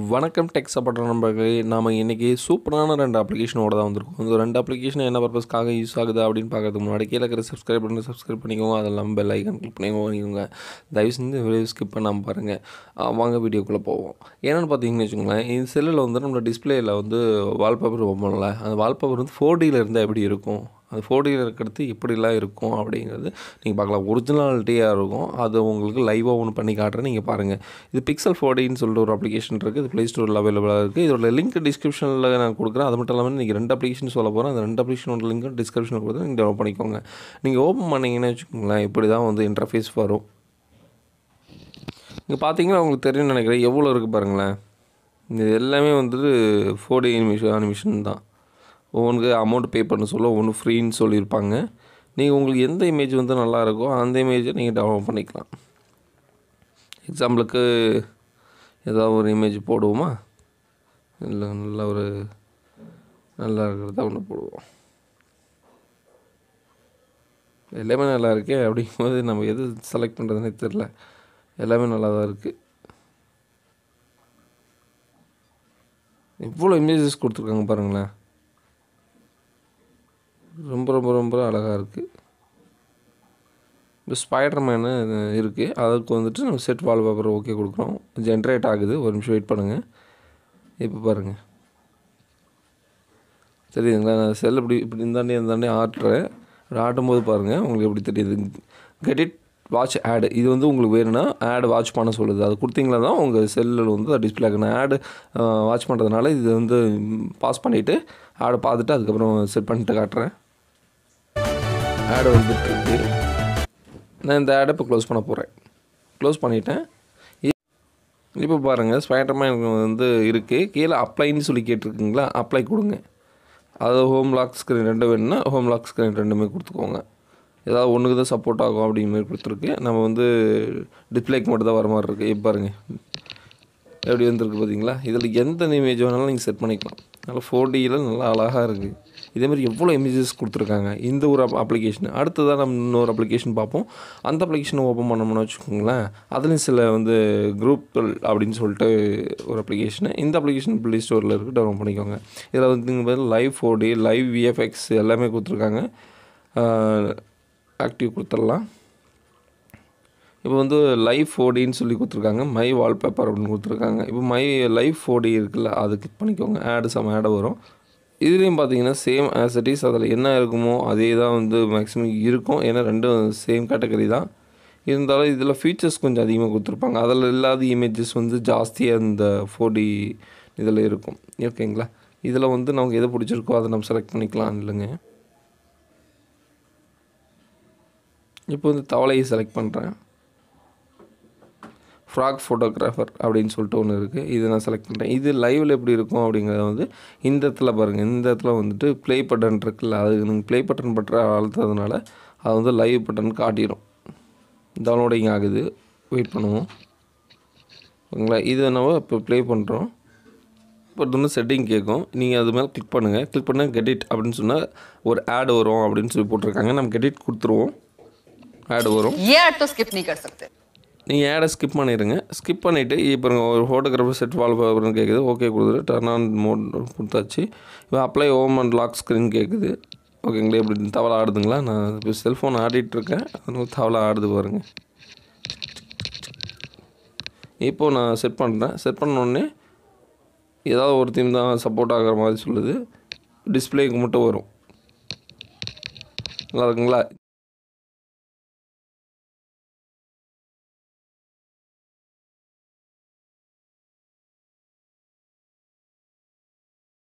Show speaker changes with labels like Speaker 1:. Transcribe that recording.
Speaker 1: வணக்கம் tech support நண்பர்களே நாம் இன்றைக்கி சூப்பரான ரெண்டு அப்ளிகேஷனோட தான் வந்திருக்கோம் இந்த ரெண்டு அப்ளிகேஷன் என்ன பர்பஸ்க்காக யூஸ் ஆகுது அப்படின்னு பார்க்கறதுக்கு முன்னாடி கீழே இருக்கிற சப்ஸ்கிரைப் பண்ணி சப்ஸ்கிரைப் பண்ணிக்கோங்க அது இல்லாமல் பெல் ஐக்கன் கிளிக் பண்ணிக்கோங்க தயவு செஞ்சு வீடியோ ஸ்கிப் பண்ணாமல் பாருங்கள் ஆ, வாங்க வீடியோக்குள்ளே போவோம் என்னென்னு பார்த்தீங்கன்னு வச்சுக்கோங்களேன் இந்த செல்லில் வந்து நம்ம டிஸ்பிளேயில் வந்து வால்பேப்பர் ஓப்பனில் அந்த வால்பேப்பர் வந்து ஃபோர் டியில் இருந்தால் எப்படி இருக்கும் அது ஃபோர் டியில் இருக்கிறது எப்படிலாம் இருக்கும் அப்படிங்கிறது நீங்கள் பார்க்கலாம் ஒரிஜினாலிட்டியாக இருக்கும் அது உங்களுக்கு லைவாக ஒன்று பண்ணி காட்டுறேன் நீங்கள் பாருங்கள் இது பிக்சல் ஃபோர்டின்னு சொல்லிட்டு ஒரு அப்ளிகேஷன் இருக்குது இது ப்ளே ஸ்டோரில் அவைலபிளாக இருக்குது இதோட லிங்க் டிஸ்கிரிப்ஷனில் நான் கொடுக்குறேன் அது மட்டும் இல்லாமல் நீங்கள் ரெண்டு அப்ளிகேஷன் சொல்ல போகிறேன் அந்த ரெண்டு அப்ளிகேஷனோட லிங்க் டிஸ்கிரிப்ஷனில் கொடுத்து நீங்கள் டெவலப் பண்ணிக்கோங்க நீங்கள் ஓப்பன் பண்ணிங்கன்னு வச்சுக்கோங்களேன் இப்படி தான் வந்து இன்டர்ஃபேஸ் வரும் இங்கே பார்த்தீங்கன்னா உங்களுக்கு தெரியும்னு நினைக்கிறேன் எவ்வளோ இருக்குது பாருங்களேன் இது எல்லாமே வந்துட்டு ஃபோர் டி அனிமேஷன் அனிமேஷன் தான் ஒவ்வொன்றுக்கு அமௌண்ட் பே பண்ண சொல்ல ஒன்று ஃப்ரீன்னு சொல்லியிருப்பாங்க நீங்கள் உங்களுக்கு எந்த இமேஜ் வந்து நல்லா இருக்கோ அந்த இமேஜை நீங்கள் டவுன்லோட் பண்ணிக்கலாம் எக்ஸாம்பிளுக்கு ஏதாவது ஒரு இமேஜ் போடுவோமா இல்லை நல்ல ஒரு நல்லா இருக்கிறத ஒன்று போடுவோம் எல்லாமே நல்லா இருக்கே அப்படிங்கும்போது நம்ம எது செலக்ட் பண்ணுறதுனே தெரில எல்லாமே நல்லா தான் இருக்குது இவ்வளோ இமேஜஸ் கொடுத்துருக்காங்க பாருங்களேன் ரொம்ப ரொம்ப ரொம்ப அழகாக இருக்குது இப்போ ஸ்பைடர் மேனு இருக்குது அதுக்கு வந்துட்டு நம்ம செட் வால் பேப்பர் ஓகே கொடுக்குறோம் ஜென்ரேட் ஆகுது ஒரு நிமிஷம் வெயிட் பண்ணுங்கள் இப்போ பாருங்கள் தெரியுதுங்களா நான் செல் இப்படி இப்படி இந்தாண்டி இந்தாண்டி ஆட்டுறேன் அப்படி ஆட்டும்போது பாருங்கள் உங்களுக்கு எப்படி தெரியுது கெடிட் வாட்ச் ஆடு இது வந்து உங்களுக்கு வேணும்னா ஆடு வாட்ச் பண்ண சொல்லுது அது கொடுத்தீங்களா தான் உங்கள் செல்லில் வந்து டிஸ்பிளே ஆகணும் ஆடு வாட்ச் பண்ணுறதுனால இது வந்து பாஸ் பண்ணிவிட்டு ஆடை பார்த்துட்டு அதுக்கப்புறம் செட் பண்ணிட்டு காட்டுறேன் ஆடு வந்துட்டு இருக்கு நான் இந்த ஆடை இப்போ க்ளோஸ் பண்ண போகிறேன் க்ளோஸ் பண்ணிட்டேன் இப்போ பாருங்கள் ஸ்பைடர்மேன் வந்து இருக்குது கீழே அப்ளைன்னு சொல்லி கேட்டிருக்குங்களா அப்ளை கொடுங்க அது ஹோம் லாக் ஸ்க்ரீன் ரெண்டு வேணும்னா ஹோம் லாக் ஸ்க்ரீன் ரெண்டுமே கொடுத்துக்கோங்க ஏதாவது ஒன்றுக்கு தான் சப்போர்ட் ஆகும் அப்படிங்கிற மாதிரி கொடுத்துருக்கு நம்ம வந்து டிஸ்பிளேக்கு மட்டும் தான் வர மாதிரி இருக்குது இப்போ பாருங்கள் எப்படி வந்திருக்கு பார்த்தீங்களா இதில் எந்த இமேஜ் வேணாலும் நீங்கள் செட் பண்ணிக்கலாம் நல்லா ஃபோர் டியில் நல்லா அழகாக இருக்குது இதே மாதிரி எவ்வளோ இமேஜஸ் கொடுத்துருக்காங்க இந்த ஒரு அப்ளிகேஷன் அடுத்ததாக நம்ம இன்னொரு அப்ளிகேஷன் பார்ப்போம் அந்த அப்ளிகேஷனை ஓப்பன் பண்ணோம்னு வச்சுக்கோங்களேன் அதுலேயும் சில வந்து குரூப்கள் அப்படின்னு சொல்லிட்டு ஒரு அப்ளிகேஷன் இந்த அப்ளிகேஷன் ப்ளே ஸ்டோரில் இருக்குது டவுன்லோட் பண்ணிக்கோங்க இதில் வந்து இங்கே live four D live VFX எல்லாமே கொடுத்துருக்காங்க ஆக்டிவ் கொடுத்துடலாம் இப்போ வந்து லைவ் ஃபோடின்னு சொல்லி கொடுத்துருக்காங்க மை வால்பேப்பர் அப்படின்னு கொடுத்துருக்காங்க இப்போ மை லைவ் ஃபோடி இருக்குல்ல அது கிளிக் பண்ணிக்கோங்க ஆடு சம ஆடு வரும் இதுலேயும் பார்த்தீங்கன்னா சேம் ஆஸ் இட் இஸ் அதில் என்ன இருக்குமோ அதே தான் வந்து மேக்ஸிமம் இருக்கும் ஏன்னா ரெண்டும் சேம் கேட்டகரி தான் இருந்தாலும் இதில் ஃபீச்சர்ஸ் கொஞ்சம் அதிகமாக கொடுத்துருப்பாங்க அதில் இல்லாத இமேஜஸ் வந்து ஜாஸ்தியாக இந்த ஃபோடி இதில் இருக்கும் ஓகேங்களா இதில் வந்து நமக்கு எது பிடிச்சிருக்கோ அதை நம்ம செலக்ட் பண்ணிக்கலாம் இல்லைங்க இப்போ வந்து தவளையை செலக்ட் பண்ணுறேன் ஃப்ராக் ஃபோட்டோகிராஃபர் அப்படின்னு சொல்லிட்டு ஒன்று இருக்குது இதை நான் செலக்ட் பண்ணுறேன் இது லைவில் எப்படி இருக்கும் அப்படிங்கிறத வந்து இந்த இடத்துல பாருங்கள் இந்த இடத்துல வந்துட்டு ப்ளே பட்டன் இருக்குல்ல அது நீங்கள் ப்ளே பட்டன் பட்ட அழுத்ததுனால அது வந்து லைவ் பட்டன் காட்டிடும் டவுன்லோடிங் ஆகுது வெயிட் பண்ணுவோம் ஓகேங்களா இதை நம்ம இப்போ ப்ளே பண்ணுறோம் பட் வந்து செட்டிங் கேட்கும் நீங்கள் அது மேலே கிளிக் பண்ணுங்கள் கிளிக் பண்ணால் கெடிட் அப்படின்னு சொன்னால் ஒரு ஆட் வரும் அப்படின்னு சொல்லி போட்டிருக்காங்க நம்ம கெடிட் கொடுத்துருவோம் ஆட் வரும்
Speaker 2: ये ऐड तो स्किप नहीं कर सकते
Speaker 1: நீங்கள் ஆடை ஸ்கிப் பண்ணிடுங்க ஸ்கிப் பண்ணிவிட்டு இப்போ ஒரு ஃபோட்டோகிராஃபர் செட் வால் பேப்பர்னு கேட்குது ஓகே கொடுத்துட்டு டர்ன் ஆன் மோட் கொடுத்தாச்சு இப்போ apply home and lock screen கேட்குது ஓகேங்களா இப்படி தவளை ஆடுதுங்களா நான் இப்போ செல்ஃபோன் ஆடிட்டுருக்கேன் அதனால தவளை ஆடுது பாருங்க இப்போது நான் செட் பண்ணுறேன் செட் பண்ணோடனே ஏதாவது ஒரு தீம் தான் சப்போர்ட் ஆகிற மாதிரி சொல்லுது டிஸ்பிளேக்கு மட்டும் வரும் நல்லா இருக்குங்களா